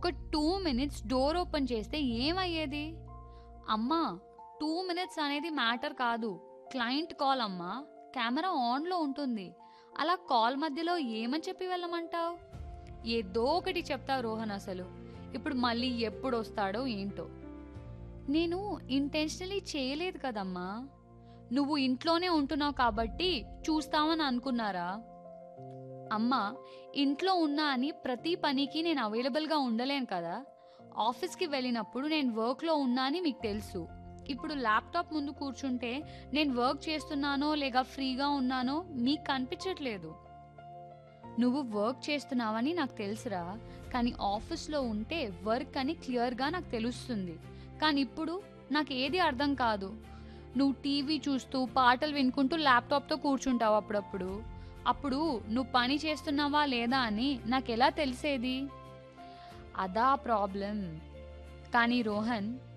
ఒక two minutes door open చేస్తే ఏమయ్యేది అమ్మా టూ మినిట్స్ అనేది మ్యాటర్ కాదు క్లయింట్ కాల్ అమ్మా కెమెరా ఆన్లో ఉంటుంది అలా కాల్ మధ్యలో ఏమని చెప్పి వెళ్ళమంటావు ఏదో ఒకటి చెప్తావు రోహన్ అసలు ఇప్పుడు మళ్ళీ ఎప్పుడు వస్తాడో ఏంటో నేను ఇంటెన్షనలీ చేయలేదు కదమ్మా నువ్వు ఇంట్లోనే ఉంటున్నావు కాబట్టి చూస్తావని అనుకున్నారా అమ్మా ఇంట్లో ఉన్నా అని ప్రతి పనికి నేను అవైలబుల్గా ఉండలేను కదా ఆఫీస్కి వెళ్ళినప్పుడు నేను వర్క్లో ఉన్నా అని మీకు తెలుసు ఇప్పుడు ల్యాప్టాప్ ముందు కూర్చుంటే నేను వర్క్ చేస్తున్నానో లేక ఫ్రీగా ఉన్నానో మీకు కనిపించట్లేదు నువ్వు వర్క్ చేస్తున్నావని నాకు తెలుసురా కానీ ఆఫీస్లో ఉంటే వర్క్ అని క్లియర్గా నాకు తెలుస్తుంది కానీ ఇప్పుడు నాకు ఏది అర్థం కాదు నువ్వు టీవీ చూస్తూ పాటలు వినుకుంటూ ల్యాప్టాప్తో కూర్చుంటావు అప్పుడప్పుడు అప్పుడు నువ్వు పని చేస్తున్నావా లేదా అని నాకు ఎలా తెలిసేది అదా ప్రాబ్లం కానీ రోహన్